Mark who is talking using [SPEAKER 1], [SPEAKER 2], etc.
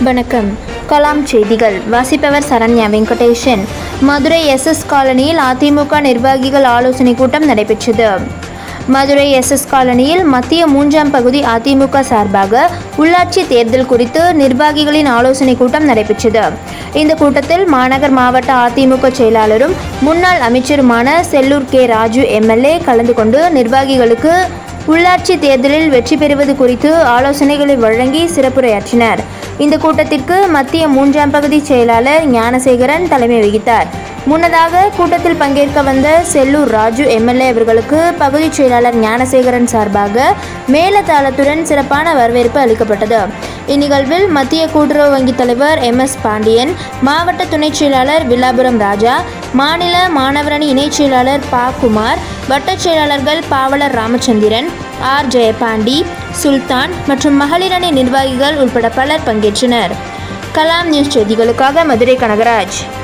[SPEAKER 1] வணக்கம் கலாம் செய்திகள் வாசிப்பவர் சரண்யா வெங்கடேஷன் மதுரை எஸ்எஸ் காலனியில் அதிமுக நிர்வாகிகள் ஆலோசனை கூட்டம் நடைபெற்றது மதுரை எஸ்எஸ் காலனியில் மத்திய மூன்றாம் பகுதி அதிமுக சார்பாக உள்ளாட்சி தேர்தல் குறித்து நிர்வாகிகளின் ஆலோசனை கூட்டம் நடைபெற்றது இந்த கூட்டத்தில் மாநகர் மாவட்ட அதிமுக செயலாளரும் முன்னாள் அமைச்சருமான செல்லூர் கே ராஜு எம்எல்ஏ கலந்து கொண்டு நிர்வாகிகளுக்கு உள்ளாட்சி தேர்தலில் வெற்றி பெறுவது குறித்து ஆலோசனைகளை வழங்கி சிறப்புரையாற்றினார் இந்த கூட்டத்திற்கு மத்திய மூன்றாம் பகுதி செயலாளர் ஞானசேகரன் தலைமை வகித்தார் முன்னதாக கூட்டத்தில் பங்கேற்க வந்த செல்லூர் ராஜு எம்எல்ஏ அவர்களுக்கு பகுதி செயலாளர் ஞானசேகரன் சார்பாக மேலதாளத்துடன் சிறப்பான வரவேற்பு அளிக்கப்பட்டது இந்நிகழ்வில் மத்திய கூட்டுறவு வங்கி தலைவர் எம் எஸ் பாண்டியன் மாவட்ட துணைச் செயலாளர் வில்லாபுரம் ராஜா மாநில மாணவரணி இணைச் செயலாளர் பா குமார் வட்டச் செயலாளர்கள் பாவலர் ராமச்சந்திரன் ஆர் ஜெயபாண்டி சுல்தான் மற்றும் மகளிரணி நிர்வாகிகள் உட்பட பலர் பங்கேற்றனர் கலாம் நியூஸ் செய்திகளுக்காக மதுரை கனகராஜ்